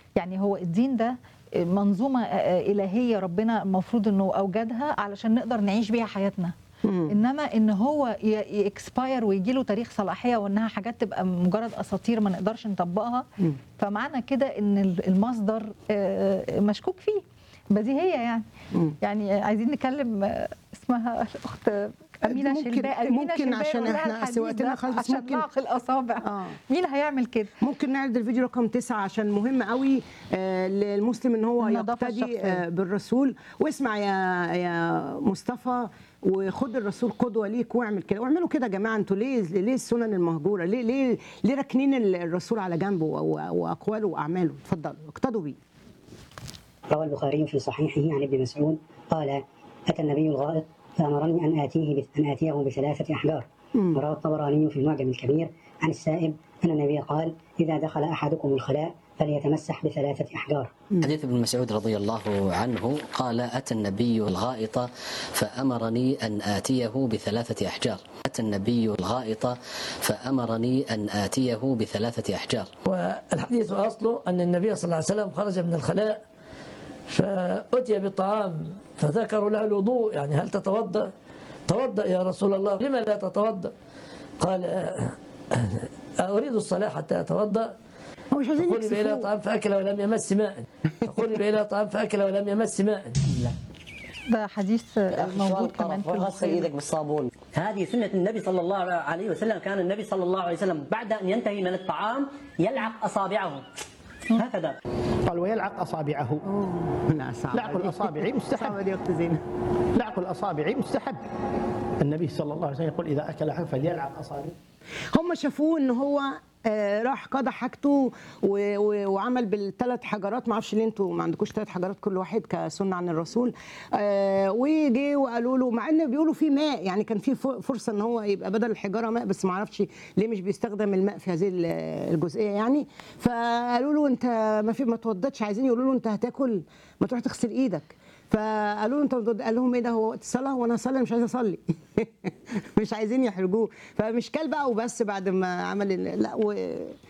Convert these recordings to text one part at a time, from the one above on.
يعني هو الدين ده منظومه الهيه ربنا المفروض انه اوجدها علشان نقدر نعيش بيها حياتنا مم. انما ان هو يكسباير ويجي له تاريخ صلاحيه وانها حاجات تبقى مجرد اساطير ما نقدرش نطبقها مم. فمعنى كده ان المصدر آه، مشكوك فيه بديهيه يعني مم. يعني عايزين نكلم آه، اسمها الاخت امينه ممكن- شلباء أمينة ممكن شلباء عشان يقول لها إحنا الحديث وقتنا ده خلص، عشان ممكن- نعق الاصابع آه. مين هيعمل كده ممكن نعرض الفيديو رقم تسعة عشان مهم قوي آه، للمسلم ان هو النظافة يقتدي الشخصية. آه، بالرسول واسمع يا يا مصطفى وخد الرسول قدوه ليك واعمل كده واعملوا كده يا جماعه انتوا ليه ليه السنن المهجوره ليه ليه ليه راكنين الرسول على جنبه و- واقواله واعماله اتفضلوا اقتدوا بيه روى البخاري في صحيحه عن ابن مسعود قال أتى النبي الغائط فأمرني أن آتيه أن آتيه بثلاثة أحجار وروى الطبراني في المعجم الكبير عن السائب أن النبي قال إذا دخل أحدكم الخلاء فليتمسح بثلاثة أحجار حديث ابن مسعود رضي الله عنه قال أتى النبي الغائط فأمرني أن آتيه بثلاثة أحجار أتى النبي الغائط فأمرني أن آتيه بثلاثة أحجار والحديث أصله أن النبي صلى الله عليه وسلم خرج من الخلاء فأتي بالطعام فذكروا له الوضوء يعني هل تتوضأ توضأ يا رسول الله لما لا تتوضأ قال آه، آه، أريد الصلاة حتى أتوضأ هو مش عايزين فقرب إلى يكسفوه طعام فأكل ولم يمس ماء فقرب إلى طعام فأكل ولم يمس ماء ده حديث موجود كمان في وغسل البخاري ايدك بالصابون هذه سنة النبي صلى الله عليه وسلم كان النبي صلى الله عليه وسلم بعد أن ينتهي من الطعام يلعق أصابعه هكذا قال ويلعق أصابعه لا صعب لعق الأصابع صعبة مستحب دي يا اخت زينب لعق الأصابع مستحب النبي صلى الله عليه وسلم يقول إذا أكل أحد فليلعق أصابعه هم شافوه ان هو آه، راح قضى حاجته و- و- وعمل بالثلاث حجرات ما اعرفش ليه انتوا ما عندكوش ثلاث حجرات كل واحد كسنه عن الرسول آه، وجي وقالوا له مع ان بيقولوا في ماء يعني كان في ف- فرصه ان هو يبقى بدل الحجاره ماء بس ما اعرفش ليه مش بيستخدم الماء في هذه ال- الجزئيه يعني فقالوا له انت ما في ما توضتش عايزين يقولوا له انت هتاكل ما تروح تغسل ايدك فقالوا له انت بتوض- قال لهم ايه ده هو وقت الصلاه وانا اصلي مش عايز اصلي مش عايزين يحرجوه فمش كل بقى وبس بعد ما عمل ال- لا و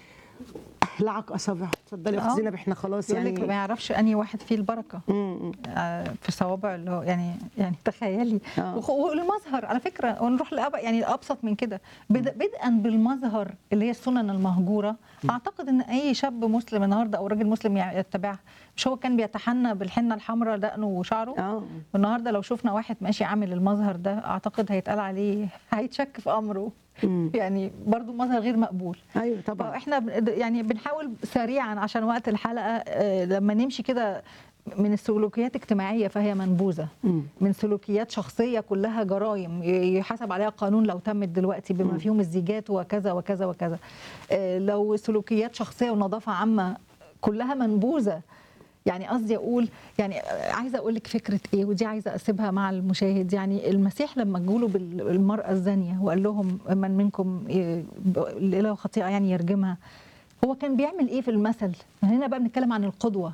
لعق اصابعه اتفضلي يا اخت آه. زينب احنا خلاص يقول لك ما يعني يعرفش انهي واحد فيه البركه مم. آه، في صوابع اللي هو يعني يعني تخيلي آه. وخ- والمظهر على فكره ونروح لأب يعني ابسط من كده بد- بدءا بالمظهر اللي هي السنن المهجوره اعتقد ان اي شاب مسلم النهارده او راجل مسلم يع- يتبعها مش هو كان بيتحنى بالحنه الحمراء دقنه وشعره اه والنهارده لو شفنا واحد ماشي عامل المظهر ده اعتقد هيتقال عليه هيتشك في امره مم. يعني برضو مظهر غير مقبول ايوه طبعا فاحنا ب- يعني بنحاول سريعا عشان وقت الحلقه آه، لما نمشي كده من السلوكيات اجتماعيه فهي منبوذه مم. من سلوكيات شخصيه كلها جرائم ي- يحاسب عليها قانون لو تمت دلوقتي بما فيهم الزيجات وكذا وكذا وكذا آه، لو سلوكيات شخصيه ونظافه عامه كلها منبوذه يعني قصدي اقول يعني آه، عايزه اقول لك فكره ايه ودي عايزه اسيبها مع المشاهد يعني المسيح لما جوله بالمراه الزانيه وقال لهم من منكم ي- اللي له خطيئه يعني يرجمها هو كان بيعمل ايه في المثل هنا بقى بنتكلم عن القدوه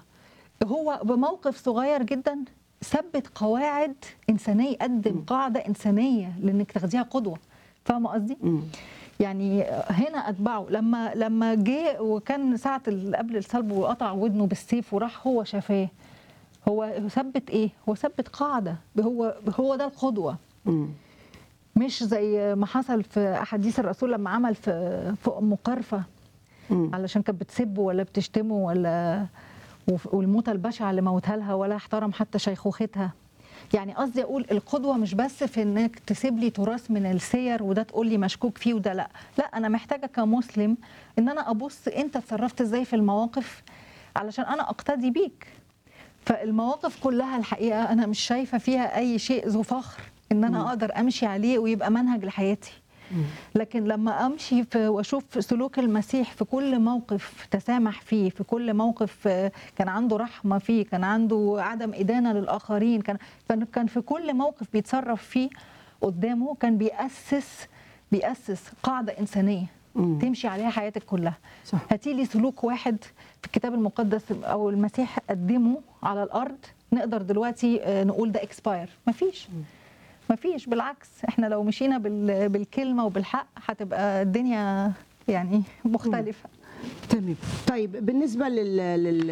هو بموقف صغير جدا ثبت قواعد انسانيه قدم قاعده انسانيه لانك تاخديها قدوه فاهمه قصدي؟ مم. يعني هنا اتبعه لما لما جه وكان ساعه ال- قبل الصلب وقطع ودنه بالسيف وراح هو شافاه هو ثبت ايه؟ هو ثبت قاعده هو هو ده القدوه مم. مش زي ما حصل في احاديث الرسول لما عمل في في ام قرفه مم. علشان كانت بتسبه ولا بتشتمه ولا وف- والموتة البشعة اللي موتها لها ولا احترم حتى شيخوختها يعني قصدي اقول القدوه مش بس في انك تسيب لي تراث من السير وده تقول لي مشكوك فيه وده لا لا انا محتاجه كمسلم ان انا ابص انت اتصرفت ازاي في المواقف علشان انا اقتدي بيك فالمواقف كلها الحقيقه انا مش شايفه فيها اي شيء ذو فخر ان انا اقدر امشي عليه ويبقى منهج لحياتي لكن لما امشي في واشوف سلوك المسيح في كل موقف تسامح فيه في كل موقف آه، كان عنده رحمه فيه كان عنده عدم ادانه للاخرين كان كان- كان في كل موقف بيتصرف فيه قدامه كان بيأسس بيأسس قاعده انسانيه مم. تمشي عليها حياتك كلها صح. هاتي لي سلوك واحد في الكتاب المقدس او المسيح قدمه على الارض نقدر دلوقتي آه، نقول ده اكسباير مفيش مفيش بالعكس احنا لو مشينا بال- بالكلمه وبالحق هتبقى الدنيا يعني مختلفه تمام طيب بالنسبه لل... لل...